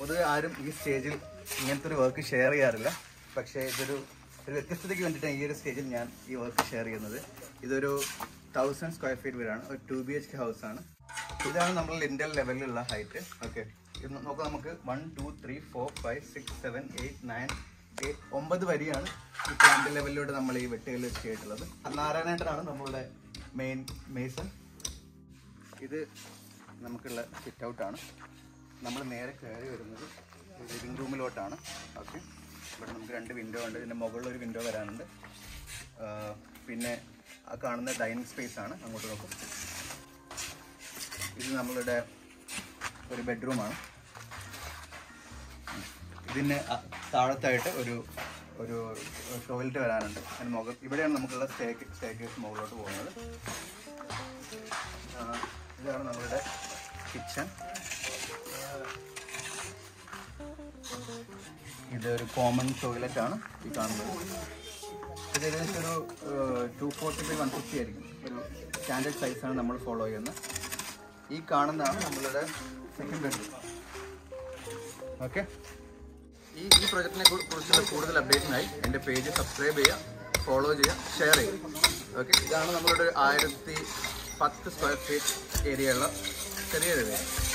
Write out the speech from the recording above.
പൊതുവെ ആരും ഈ സ്റ്റേജിൽ ഇങ്ങനത്തെ ഒരു വർക്ക് ഷെയർ ചെയ്യാറില്ല പക്ഷേ ഇതൊരു ഒരു വ്യത്യസ്തതയ്ക്ക് വേണ്ടിയിട്ടാണ് ഈ ഒരു സ്റ്റേജിൽ ഞാൻ ഈ വർക്ക് ഷെയർ ചെയ്യുന്നത് ഇതൊരു തൗസൻഡ് സ്ക്വയർ ഫീറ്റ് വീടാണ് ഒരു two B H K house ആണ് ഇതാണ് നമ്മൾ ലിൻഡൽ ലെവലിലുള്ള ഹൈറ്റ് ഓക്കെ ഇത് നോക്കാം നമുക്ക് one two three four five six seven eight nine eight ഒമ്പത് വരിയാണ് ഇപ്പോൾ ലിൻഡൽ ലെവലിലൂടെ നമ്മൾ ഈ വെട്ടുകളിൽ ചെയ്തിട്ടുള്ളത് നാരായണേട്ടനാണ് നമ്മളുടെ മെയിൻ മേസൺ ഇത് നമുക്കുള്ള സിറ്റ് ഔട്ടാണ് നമ്മൾ നേരെ കയറി വരുന്നത് ലിവിങ് റൂമിലോട്ടാണ് ഓക്കെ ഇവിടെ നമുക്ക് രണ്ട് വിൻഡോ ഉണ്ട് ഇതിൻ്റെ മുകളിൽ ഒരു വിൻഡോ വരാനുണ്ട് ആ, പിന്നെ ആ കാണുന്ന ഡൈനിങ് സ്പേസ് ആണ് അങ്ങോട്ട് നോക്കും ഇത് നമ്മളുടെ ഒരു ബെഡ്റൂമാണ് ഇതിന് അ- താഴത്തായിട്ട് ഒരു ഒരു ടോയ്ലറ്റ് വരാനുണ്ട് അതിന് മുകൾ ഇവിടെയാണ് നമുക്കുള്ള സ്റ്റേക്ക് സ്റ്റേക്കേഴ്സ് മുകളിലോട്ട് പോകുന്നത് ആ, ഇതാണ് നമ്മളുടെ കിച്ചൺ ഇതൊരു കോമൺ ടോയ്ലറ്റ് ആണ് ഈ കാണുന്നത് ഇത് ഏകദേശം ഒരു two forty by one fifty ആയിരിക്കും ഒരു സ്റ്റാൻഡേർഡ് സൈസാണ് നമ്മൾ ഫോളോ ചെയ്യുന്നത് ഈ കാണുന്നതാണ് നമ്മളുടെ സെക്കൻഡ് ബെഡ്റൂം ഓക്കെ ഈ ഈ പ്രൊജക്റ്റിനെ കുറിച്ചുള്ള കൂടുതൽ അപ്ഡേഷനായി എൻ്റെ പേജ് സബ്സ്ക്രൈബ് ചെയ്യുക ഫോളോ ചെയ്യുക ഷെയർ ചെയ്യുക ഓക്കെ ഇതാണ് നമ്മളുടെ ആയിരത്തി പത്ത് സ്ക്വയർ ഫീറ്റ് ഏരിയയുള്ള ചെറിയൊരു വീട്